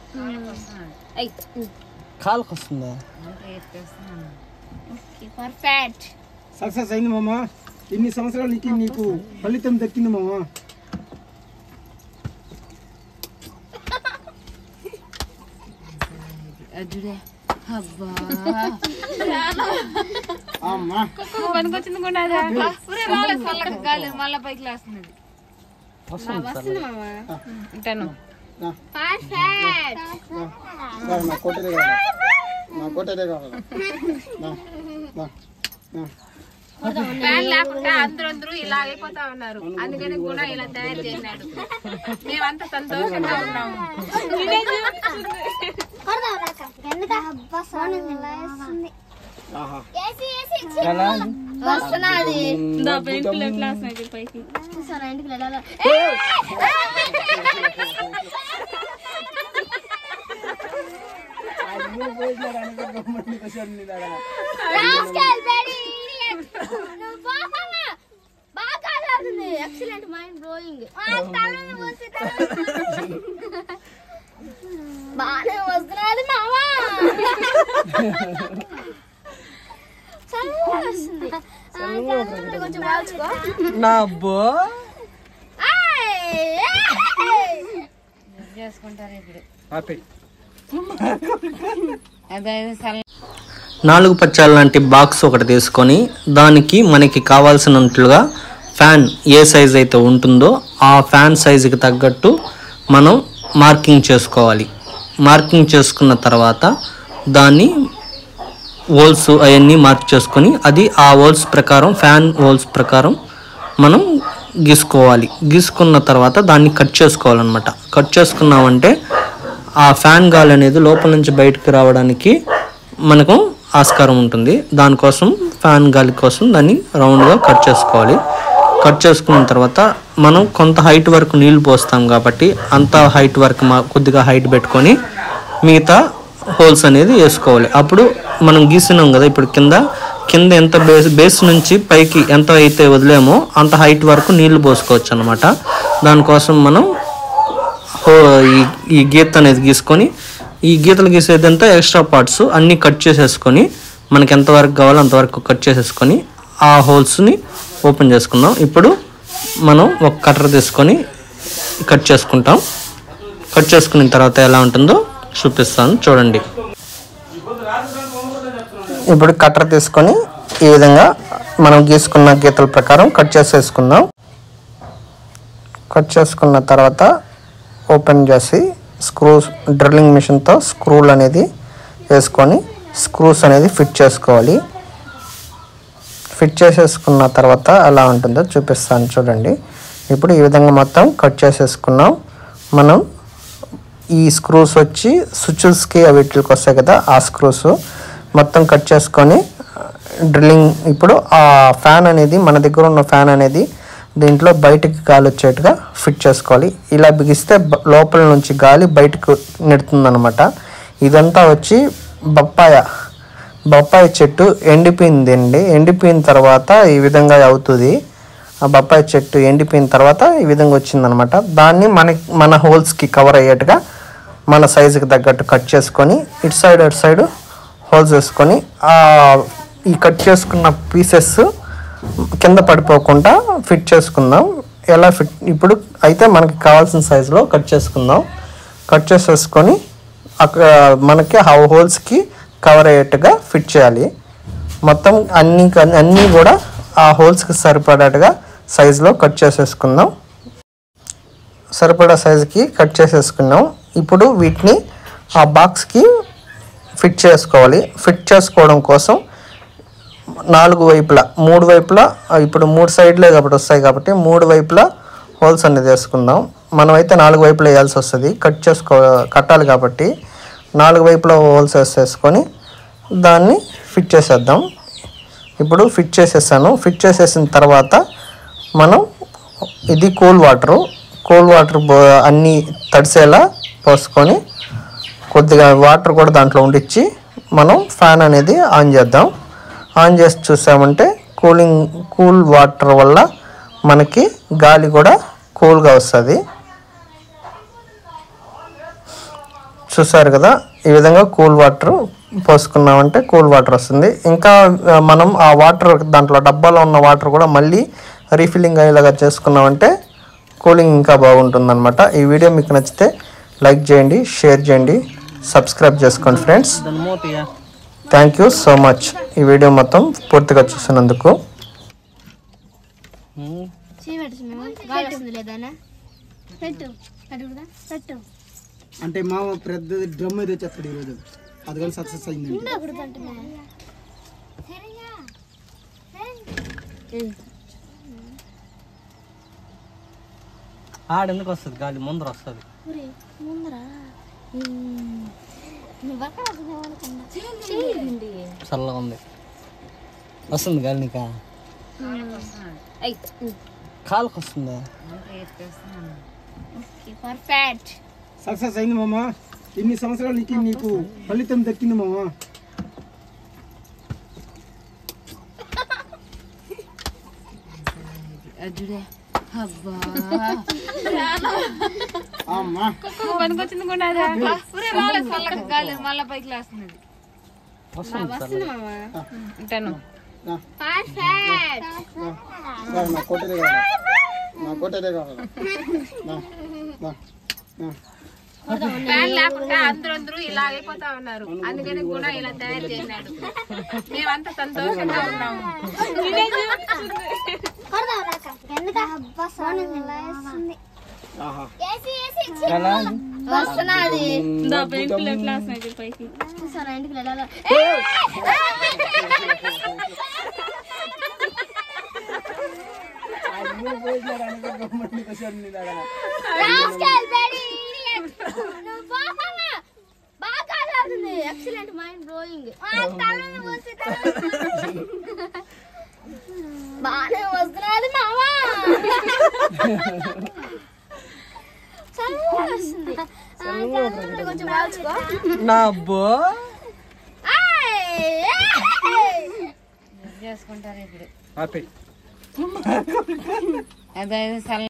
కాలుకి వస్తుందా perfect success అయింది మామ ఇన్ని సంవత్సరాలకి నీకు ఫలితం దక్కింది మామ అజుడే అబ్బా అమ్మా పనికొచ్చింది కూడా అదే. ఊరే రాలేదు చల్లగా గాలి మళ్ళా పైకి లేస్తున్నది వస్తుంది ఉంటాను రా, నా కోటరే కావాలి నా కోటరే కావాలి రా, రా, రా. ఫ్యాన్ లేకుండా అందరూ అందరూ ఇలా అయిపోతా ఉన్నారు అందుకని కూడా ఇలా తయారు చేసినాడు మేమంతా సంతోషంగా ఉన్నాము ఆహా ఎలా వస్తున్నది ఎక్సలెంట్ మైండ్ బ్లోయింగ్ బాగానే వస్తున్నది మామా చల్లగా వస్తుంది ఆ, చల్లగా కొంచెం కాల్చుకో నా బో ఆయ్, ఆయ్. చేసుకుంటారు ఇప్పుడు ఆపే అదే చల్ల నాలుగు పచ్చాల లాంటి బాక్స్ ఒకటి తీసుకొని దానికి మనకి కావాల్సినట్లుగా ఫ్యాన్ ఏ సైజ్ అయితే ఉంటుందో ఆ ఫ్యాన్ సైజుకి తగ్గట్టు మనం మార్కింగ్ చేసుకోవాలి మార్కింగ్ చేసుకున్న తర్వాత దాన్ని హోల్స్ అవన్నీ మార్క్ చేసుకొని అది ఆ హోల్స్ ప్రకారం ఫ్యాన్ హోల్స్ ప్రకారం మనం గీసుకోవాలి గీసుకున్న తర్వాత దాన్ని కట్ చేసుకోవాలన్నమాట కట్ చేసుకున్నామంటే ఆ ఫ్యాన్ గాలి అనేది లోపల నుంచి బయటకు రావడానికి మనకు ఆస్కారం ఉంటుంది దానికోసం ఫ్యాన్ గాలి కోసం దాన్ని రౌండ్గా కట్ చేసుకోవాలి కట్ చేసుకున్న తర్వాత మనం కొంత హైట్ వరకు నీళ్లు పోస్తాం కాబట్టి అంత హైట్ వరకు మా కొద్దిగా హైట్ పెట్టుకొని మిగతా హోల్స్ అనేది వేసుకోవాలి అప్పుడు మనం గీసినాం కదా ఇప్పుడు కింద కింద ఎంత బేస్ బేస్ నుంచి పైకి ఎంత అయితే వదిలేమో అంత హైట్ వరకు నీళ్లు పోసుకోవచ్చు అనమాట దానికోసం మనం హో ఈ ఈ గీత అనేది గీసుకొని ఈ గీతలు గీసేదంతా ఎక్స్ట్రా పార్ట్స్ అన్నీ కట్ చేసేసుకొని మనకి ఎంతవరకు కావాలో అంతవరకు కట్ చేసేసుకొని ఆ హోల్స్ని ఓపెన్ చేసుకుందాం ఇప్పుడు మనం ఒక కటర్ తీసుకొని కట్ చేసుకుంటాం కట్ చేసుకున్న తర్వాత ఎలా ఉంటుందో చూపిస్తాను చూడండి ఇప్పుడు కట్టర్ తీసుకొని ఈ విధంగా మనం గీసుకున్న గీతల ప్రకారం కట్ చేసేసుకుందాం కట్ చేసుకున్న తర్వాత ఓపెన్ చేసి స్క్రూస్ డ్రిల్లింగ్ మిషన్తో స్క్రూలు అనేది వేసుకొని స్క్రూస్ అనేది ఫిట్ చేసుకోవాలి ఫిట్ చేసేసుకున్న తర్వాత ఎలా ఉంటుందో చూపిస్తాను చూడండి ఇప్పుడు ఈ విధంగా మొత్తం కట్ చేసేసుకున్నాం మనం ఈ స్క్రూస్ వచ్చి స్విచ్చెస్కి వీటికి వస్తాయి కదా ఆ స్క్రూస్ మొత్తం కట్ చేసుకొని డ్రిల్లింగ్ ఇప్పుడు ఆ ఫ్యాన్ అనేది మన దగ్గర ఉన్న ఫ్యాన్ అనేది దీంట్లో బయటికి గాలి వచ్చేట్టుగా ఫిట్ చేసుకోవాలి ఇలా బిగిస్తే బ- లోపల నుంచి గాలి బయటకు నెడుతుందనమాట ఇదంతా వచ్చి బప్పాయ బొప్పాయి చెట్టు ఎండిపోయిందండి ఎండిపోయిన తర్వాత ఈ విధంగా అవుతుంది ఆ బొప్పాయి చెట్టు ఎండిపోయిన తర్వాత ఈ విధంగా వచ్చిందనమాట దాన్ని మన మన హోల్స్కి కవర్ అయ్యేట్టుగా మన సైజుకి తగ్గట్టు కట్ చేసుకొని ఇటు సైడ్ అటు సైడ్ హోల్స్ వేసుకొని ఆ ఈ కట్ చేసుకున్న పీసెస్ కింద పడిపోకుండా ఫిట్ చేసుకుందాం ఎలా ఫిట్ ఇప్పుడు అయితే మనకి కావాల్సిన సైజులో కట్ చేసుకుందాం కట్ చేసేసుకొని అక్కడ మనకి ఆ హోల్స్కి కవర్ అయ్యేట్టుగా ఫిట్ చేయాలి మొత్తం అన్ని అన్నీ కూడా ఆ హోల్స్కి సరిపడేట్టుగా సైజులో కట్ చేసేసుకుందాం సరిపడా సైజుకి కట్ చేసేసుకున్నాం ఇప్పుడు వీటిని ఆ బాక్స్కి ఫిట్ చేసుకోవాలి ఫిట్ చేసుకోవడం కోసం నాలుగు వైపులా మూడు వైపులా ఆ, ఇప్పుడు మూడు సైడ్లే కాబట్టి వస్తాయి కాబట్టి మూడు వైపులా హోల్స్ అనేది వేసుకుందాం మనమైతే నాలుగు వైపులా వేయాల్సి వస్తుంది కట్ చేసుకో కట్టాలి కాబట్టి నాలుగు వైపులా హోల్స్ వేసేసుకొని దాన్ని ఫిట్ చేసేద్దాం ఇప్పుడు ఫిట్ చేసేసాను ఫిట్ చేసేసిన తర్వాత మనం ఇది కూల్ వాటరు కూల్ వాటర్ బో అన్నీ తడిసేలా పోసుకొని కొద్దిగా వాటర్ కూడా దాంట్లో ఉండిచ్చి మనం ఫ్యాన్ అనేది ఆన్ చేద్దాం ఆన్ చేసి చూసామంటే కూలింగ్ కూల్ వాటర్ వల్ల మనకి గాలి కూడా కూల్గా వస్తుంది చూసారు కదా ఈ విధంగా కూల్ వాటర్ పోసుకున్నామంటే కూల్ వాటర్ వస్తుంది ఇంకా ఆ, మనం ఆ వాటర్ దాంట్లో డబ్బాలో ఉన్న వాటర్ కూడా మళ్ళీ రీఫిల్లింగ్ అయ్యేలాగా చేసుకున్నామంటే కూలింగ్ ఇంకా బాగుంటుందన్నమాట ఈ వీడియో మీకు నచ్చితే లైక్ చేయండి షేర్ చేయండి సబ్స్క్రైబ్ చేసుకోండి ఫ్రెండ్స్ దాని మూతయ్యా థ్యాంక్ యూ సో మచ్ ఈ వీడియో మొత్తం పూర్తిగా చూసినందుకు చీపెట్టు మేము గాలి వస్తుంది లేదా పెట్టు పెట్టు కూడా పెట్టు అంటే మామ పెద్ద డ్రమ్ అయితే తెచ్చేస్తాడు ఈరోజు అది కానీ సక్సెస్ అయిందండి ఉండకూడదు అంటున్నా ఆడెందుకు వస్తుంది గాలి ముందర వస్తుంది ఊరి ముందరా నువ్వు అక్కడ చేయండి చల్లగా ఉంది వస్తుంది గాలి నీకా కాలుకి వస్తుందా పర్ఫెక్ట్ సక్సెస్ అయింది మామ ఇన్ని సంవత్సరాలు నీకు నీకు ఫలితం దక్కింది మామ అమ్మా పనికొచ్చింది కూడా అదే. ఊరే రాలేదు చల్లగా గాలి మళ్ళా పైకి లేస్తుంది వస్తుంది చల్లగా ఉంటాను పర్ఫెక్ట్ రా, నా కోటరే కావాలి నా కోటరే కావాలి నా, నా, నా. ఫ్యాన్ లేకుండా అందరూ అందరూ ఇలా అయిపోతా ఉన్నారు అందుకని కూడా ఇలా తయారు చేసినాడు మేమంతా సంతోషంగా ఉన్నాము ఎందుకు అబ్బా సోనింది వస్తుంది ఆహా ఏసీ ఏసీ వస్తున్నది చూసారా ఇంటికి వెళ్ళాలా రాస్కెల్ బెడీ నువ్వు పోతావా బాగా అవుతుంది ఎక్సలెంట్ మైండ్ బ్లోయింగ్ బాగానే వస్తున్నది మావా చల్లగా వస్తుంది ఆ, ఇంకా కొంచెం కాల్చుకో నా బో ఆయ్, ఆయ్. చేసుకుంటారు ఇప్పుడు ఆపే అదే